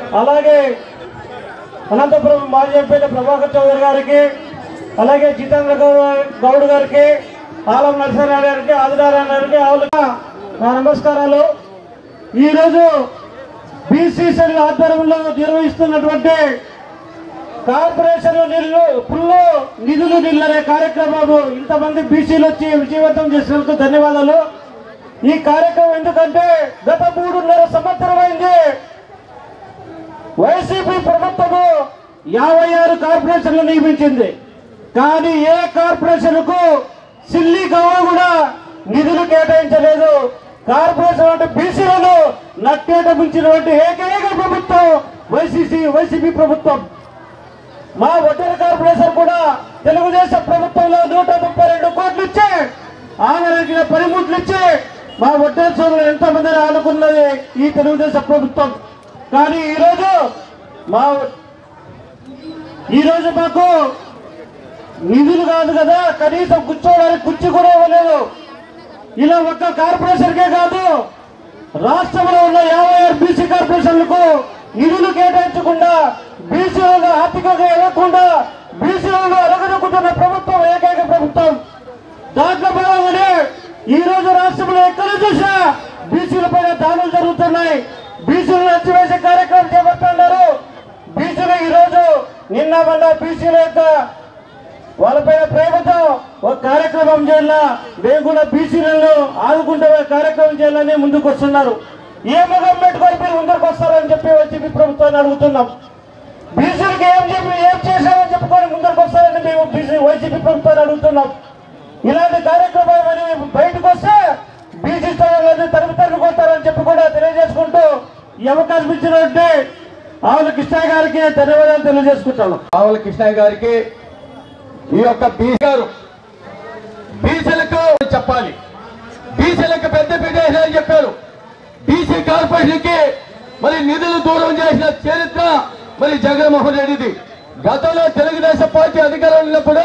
అలాగే అనంతపురం మాజీ ఎంపీ ప్రభాకర్ చౌదరి గారికి అలాగే జితేంద్ర గౌ- గౌడ్ గారికి ఆలం నరసింహారావు గారికి ఆదినారాయణ గారికి ఆవులుగా నా నమస్కారాలు ఈరోజు బీసీసీ ఆధ్వర్యంలో నిర్వహిస్తున్నటువంటి కార్పొరేషన్ నిధులు పుల్లు నిధులు నిధులు అనే కార్యక్రమం ఇంతమంది బీసీలు వచ్చి విజయవంతం చేసినందుకు ధన్యవాదాలు ఈ కార్యక్రమం ఎందుకంటే గత మూడున్నర సంవత్సరం అయింది వైసీపీ ప్రభుత్వము యాభై ఆరు కార్పొరేషన్లు నియమించింది కానీ ఏ కార్పొరేషన్ కు సిల్లి గవ్వ కూడా నిధులు కేటాయించలేదు కార్పొరేషన్ అంటే బీసీలను నట్టేట మించినటువంటి ఏకైక ప్రభుత్వం వైసీసీ వైసీపీ ప్రభుత్వం మా ఒడ్డర కార్పొరేషన్ కూడా తెలుగుదేశం ప్రభుత్వంలో నూట ముప్పై రెండు కోట్లు ఇచ్చి ఆమె పనిముట్లు ఇచ్చి మా ఒడ్డర సోదరులు ఎంతమందిని ఆనుకున్నది ఈ తెలుగుదేశం ప్రభుత్వం కానీ ఈరోజు మా ఈరోజు మాకు నిధులు కాదు కదా కనీసం కూర్చోవడానికి కుర్చీ కూడా ఇవ్వలేదు ఇలా ఒక్క కార్పొరేషన్కే కాదు రాష్ట్రంలో ఉన్న యాభై ఆరు బీసీ కార్పొరేషన్లకు నిధులు కేటాయించకుండా బీసీలను ఆర్థికంగా ఎదగకుండా బీసీలను అరగదొక్కుతున్న ప్రభుత్వం ఏకైక ప్రభుత్వం దాంట్లో భాగంగానే ఈ రోజు రాష్ట్రంలో ఎక్కడ చూసినా బీసీల పైన దాడులు జరుగుతున్నాయి బీసీలను అచ్చివేసే కార్యక్రమం చేపడుతున్నారు బీసీలు ఈ రోజు నిన్న మొన్న బీసీల యొక్క వాళ్ళపైన ప్రేమతో ఒక కార్యక్రమం చేయాలా మేము కూడా బీసీలను ఆదుకుంటే ఒక కార్యక్రమం చేయాలని ముందుకు వస్తున్నారు ఏ ముఖం పెట్టుకొని మీరు ముందుకు వస్తారని చెప్పి వైసీపీ ప్రభుత్వాన్ని అడుగుతున్నాం బీసీలకు ఏం చెప్పి ఏం చేశామని చెప్పుకొని ముందుకు వస్తారని మేము బీసీ వైసీపీ ప్రభుత్వాన్ని అడుగుతున్నాం ఇలాంటి కార్యక్రమం అని బయటకు వస్తే బీసీ స్థానాలను తరుపు తరుపు కొడతారని చెప్పి కూడా తెలియజేసుకుంటూ ఈ అవకాశం ఇచ్చినట్టే ఆవుల కృష్ణ గారికి ధన్యవాదాలు తెలియజేసుకుంటాను ఆవుల కృష్ణయ్య గారికి ఈ యొక్క బీ గారు బీసీలకు చెప్పాలి బీసీలకు పెద్ద పీట వేసినారని చెప్పారు బీసీ కార్పొరేషన్ కి మరి నిధులు దూరం చేసిన చరిత్ర మరి జగన్మోహన్ రెడ్డిది గతంలో తెలుగుదేశం పార్టీ అధికారంలో ఉన్నప్పుడు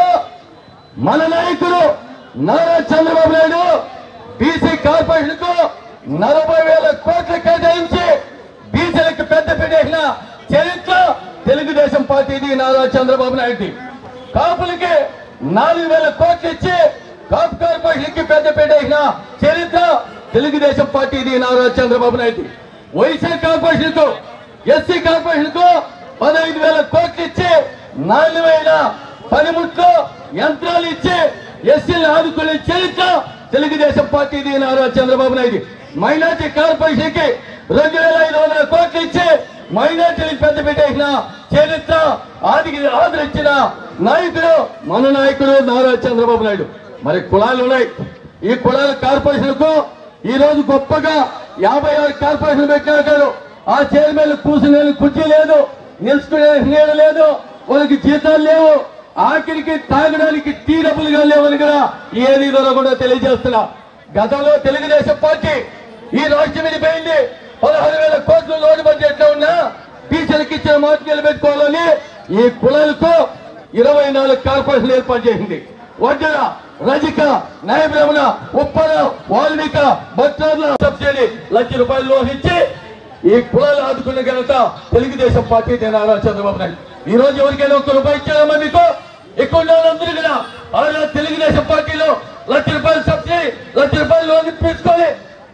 మన నాయకుడు నారా చంద్రబాబు నాయుడు బీసీ కార్పొరేషన్ కు నలభై వేల కోట్లు కేటాయించి బీసీలకు పెద్ద పెట్టేసిన చరిత్ర తెలుగుదేశం పార్టీది నారా చంద్రబాబు నాయుడుది కాపులకి నాలుగు వేల కోట్లు ఇచ్చి కాపు కార్పొరేషన్ కి పెద్ద పెట్టేసిన చరిత్ర తెలుగుదేశం పార్టీది నారా చంద్రబాబు నాయుడు వైసీ కార్పొరేషన్ కు ఎస్సీ కార్పొరేషన్ కు పదహైదు వేల కోట్లు ఇచ్చి నాలుగు వేల పనిముట్లు యంత్రాలు ఇచ్చి ఎస్సీలను ఆదుకునే చరిత్ర తెలుగుదేశం పార్టీది నారా చంద్రబాబు నాయుడు మైనార్టీ కార్పొరేషన్ కి రెండు వేల ఐదు వందల కోట్లు ఇచ్చి మైనార్టీలకు పెద్ద పెట్టేసిన చరిత్ర ఆదికి ఆదరించిన నాయకుడు మన నాయకుడు నారా చంద్రబాబు నాయుడు మరి కులాలు ఉన్నాయి ఈ కులాల కార్పొరేషన్ కు ఈ రోజు గొప్పగా యాభై ఆరు కార్పొరేషన్ పెట్టినారు ఆ చైర్మన్ కూర్చునే కుర్చీ లేదు నిలుచుకునే నీడ లేదు వాళ్ళకి జీతాలు లేవు ఆఖరికి తాగడానికి టీ డబ్బులుగా లేవని కూడా ఏది ద్వారా కూడా తెలియజేస్తున్నా గతంలో తెలుగుదేశం పార్టీ ఈ రాష్ట్రం మీద పోయింది పదహారు వేల కోట్ల లోటు బడ్జెట్ లో ఉన్నా బీసీలకు ఇచ్చిన మాట నిలబెట్టుకోవాలని ఈ కులాలకు ఇరవై నాలుగు కార్పొరేషన్లు ఏర్పాటు చేసింది వడ్డర రజిక న్యాయబ్రహ్మణ ఉప్పల వాల్మీక భట్టార్ల సబ్సిడీ లక్ష రూపాయలు లోన్ ఇచ్చి ఈ కులాలు ఆదుకున్న ఘనత తెలుగుదేశం పార్టీ నారా చంద్రబాబు నాయుడు ఈ రోజు ఎవరికైనా ఒక్క రూపాయి ఇచ్చారమ్మా మీకు ఎక్కువ ఉన్న వాళ్ళందరూ కూడా ఆ తెలుగుదేశం పార్టీలో లక్ష రూపాయలు సబ్సిడీ లక్ష రూపాయలు లోన్ ఇప్పించుకోవాలి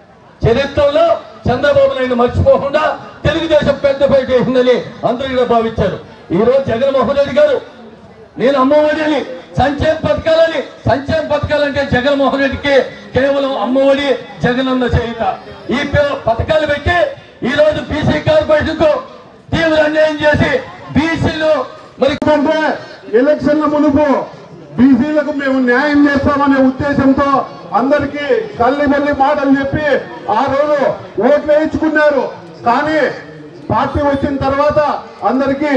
చరిత్రలో చంద్రబాబు నాయుడు మర్చిపోకుండా తెలుగుదేశం పెద్ద పేట వేసిందని అందరూ కూడా భావించారు ఈ రోజు జగన్మోహన్ రెడ్డి గారు నేను అమ్మఒడి అని సంక్షేమ పథకాలని సంక్షేమ పథకాలంటే జగన్మోహన్ రెడ్డికి కేవలం అమ్మఒడి జగనన్న చేయుత ఈ పే- పథకాలు పెట్టి ఈ రోజు బీసీ కార్పొరేషన్ కు తీవ్ర అన్యాయం చేసి బీసీలు మరి ఎందుకంటే ఎలక్షన్ల మునుపు బీసీలకు మేము న్యాయం చేస్తామనే ఉద్దేశంతో అందరికీ కల్లి మల్లి మాటలు చెప్పి ఆ రోజు ఓట్లు వేయించుకున్నారు కానీ పార్టీ వచ్చిన తర్వాత అందరికీ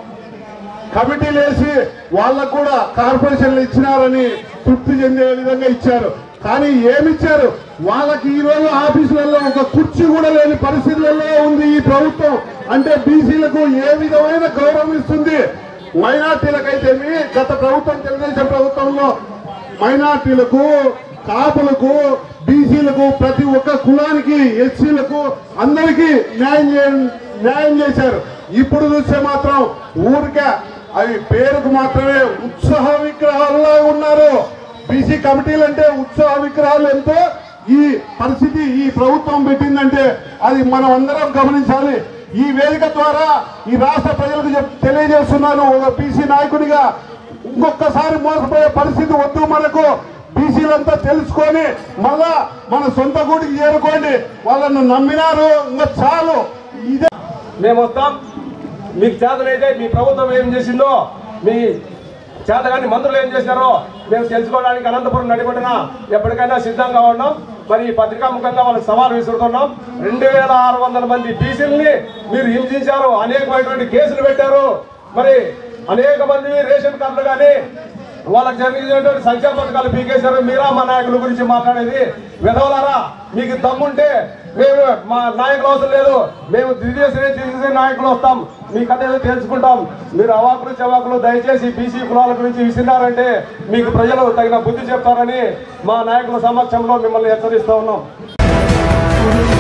కమిటీలు వేసి వాళ్ళకు కూడా కార్పొరేషన్లు ఇచ్చినారని తృప్తి చెందే విధంగా ఇచ్చారు కానీ ఏమిచ్చారు వాళ్ళకి ఈ రోజు ఆఫీసులలో ఒక కుర్చీ కూడా లేని పరిస్థితులలో ఉంది ఈ ప్రభుత్వం అంటే బీసీలకు ఏ విధమైన గౌరవం ఇస్తుంది మైనార్టీలకైతేమి గత ప్రభుత్వం తెలుగుదేశం ప్రభుత్వంలో మైనార్టీలకు కాపులకు బీసీలకు ప్రతి ఒక్క కులానికి ఎస్సీలకు అందరికీ న్యాయం చేయడం న్యాయం చేశారు ఇప్పుడు చూస్తే మాత్రం ఊరికే అవి పేరుకు మాత్రమే ఉత్సాహ విగ్రహాల్లో ఉన్నారు బీసీ కమిటీలు అంటే ఉత్సాహ విగ్రహాలు ఎంతో ఈ పరిస్థితి ఈ ప్రభుత్వం పెట్టిందంటే అది మనం అందరం గమనించాలి ఈ వేదిక ద్వారా ఈ రాష్ట్ర ప్రజలకు చెప్- తెలియజేస్తున్నాను ఒక బీసీ నాయకుడిగా ఇంకొకసారి మోసపోయే పరిస్థితి వద్దు మనకు బీసీలంతా తెలుసుకొని మళ్ళా మన సొంత గుడికి చేరుకోండి వాళ్ళను నమ్మినారు ఇంకా చాలు ఇదే మేము వస్తాం మీకు చేతనైతే మీ ప్రభుత్వం ఏం చేసిందో మీ చేతగాని మంత్రులు ఏం చేశారో మేము తెలుసుకోవడానికి అనంతపురం నడిపడిన ఎప్పటికైనా సిద్ధంగా ఉన్నాం మరి ఈ పత్రికా ముఖంగా వాళ్ళకి సవాల్ విసురుతున్నాం రెండు వేల ఆరు వందల మంది బీసీలని మీరు హింసించారు అనేకమైనటువంటి కేసులు పెట్టారు మరి అనేక మంది రేషన్ కార్డులు కానీ వాళ్ళకి జరిగినటువంటి సంక్షేమ పథకాలు పీకేశారు మీరా మా నాయకుల గురించి మాట్లాడేది విధవలారా మీకు దమ్ముంటే మేము మా నాయకులు అవసరం లేదు మేము ద్వితీయ శ్రేణి తృతీయ శ్రేణి నాయకులు వస్తాం మీ కథ ఏదో తెలుసుకుంటాం మీరు అవాకులు చవాకులు దయచేసి బీసీ కులాల గురించి విసినారంటే మీకు ప్రజలు తగిన బుద్ధి చెప్తారని మా నాయకుల సమక్షంలో మిమ్మల్ని హెచ్చరిస్తా ఉన్నాం